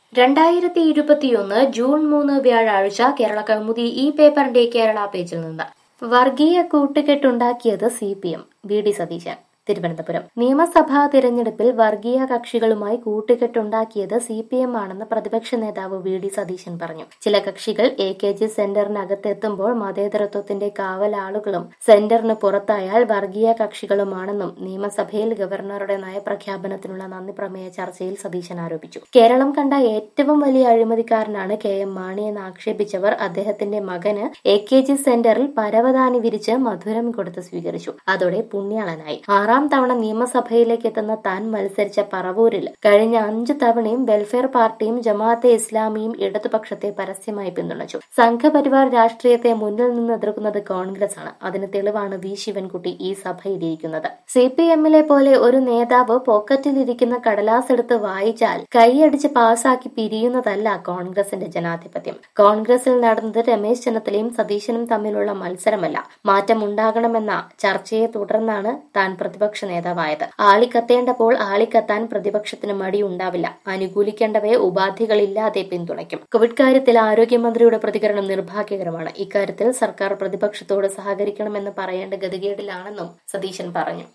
രണ്ടായിരത്തി ഇരുപത്തിയൊന്ന് ജൂൺ മൂന്ന് വ്യാഴാഴ്ച കേരള കൗമുദി ഈ പേപ്പറിന്റെ കേരള പേജിൽ നിന്ന് വർഗീയ കൂട്ടുകെട്ടുണ്ടാക്കിയത് C P M V D Satheesan Thiruvananthapuram നിയമസഭാ തിരഞ്ഞെടുപ്പിൽ വർഗീയ കക്ഷികളുമായി കൂട്ടുകെട്ടുണ്ടാക്കിയത് സി പി എം ആണെന്ന് പ്രതിപക്ഷ നേതാവ് വി ഡി സതീശൻ പറഞ്ഞു ചില കക്ഷികൾ എ കെ ജി സെന്ററിനകത്തെത്തുമ്പോൾ മതേതരത്വത്തിന്റെ കാവലാളുകളും സെന്ററിന് പുറത്തായാൽ വർഗീയ കക്ഷികളുമാണെന്നും നിയമസഭയിൽ ഗവർണറുടെ നയപ്രഖ്യാപനത്തിനുള്ള നന്ദി പ്രമേയ ചർച്ചയിൽ സതീശൻ ആരോപിച്ചു കേരളം കണ്ട ഏറ്റവും വലിയ അഴിമതിക്കാരനാണ് കെ എം മാണിയെന്ന് ആക്ഷേപിച്ചവർ അദ്ദേഹത്തിന്റെ മകന് എ കെ ജി സെന്ററിൽ പരവതാനി വിരിച്ച് മധുരം കൊടുത്ത് സ്വീകരിച്ചു അതോടെ പുണ്യാളനായി ആറാം തവണ നിയമസഭയിലേക്ക് എത്തുന്ന താൻ മത്സരിച്ച പറവൂരിൽ കഴിഞ്ഞ അഞ്ചു തവണയും വെൽഫെയർ പാർട്ടിയും ജമാഅത്തെ ഇസ്ലാമിയും ഇടതുപക്ഷത്തെ പരസ്യമായി പിന്തുണച്ചു സംഘപരിവാർ രാഷ്ട്രീയത്തെ മുന്നിൽ നിന്ന് എതിർക്കുന്നത് കോൺഗ്രസ് ആണ് അതിന് തെളിവാണ് വി ശിവൻകുട്ടി ഈ സഭയിലിരിക്കുന്നത് സി പി എമ്മിലെ പോലെ ഒരു നേതാവ് പോക്കറ്റിലിരിക്കുന്ന കടലാസ് എടുത്ത് വായിച്ചാൽ കൈയടിച്ച് പാസാക്കി പിരിയുന്നതല്ല കോൺഗ്രസിന്റെ ജനാധിപത്യം കോൺഗ്രസിൽ നടന്നത് രമേശ് ചെന്നിത്തലയും സതീശനും തമ്മിലുള്ള മത്സരമല്ല മാറ്റമുണ്ടാകണമെന്ന ചർച്ചയെ തുടർന്നാണ് താൻ പ്രതിപക്ഷ നേതാവായത് ആളിക്കത്തേണ്ടപ്പോൾ ആളിക്കത്താൻ പ്രതിപക്ഷത്തിന് മടിയുണ്ടാവില്ല അനുകൂലിക്കേണ്ടവയെ ഉപാധികളില്ലാതെ പിന്തുണയ്ക്കും കോവിഡ് കാര്യത്തിൽ ആരോഗ്യമന്ത്രിയുടെ പ്രതികരണം നിർഭാഗ്യകരമാണ് ഇക്കാര്യത്തിൽ സർക്കാർ പ്രതിപക്ഷത്തോട് സഹകരിക്കണമെന്ന് പറയേണ്ട ഗതികേടിലാണെന്നും സതീശൻ പറഞ്ഞു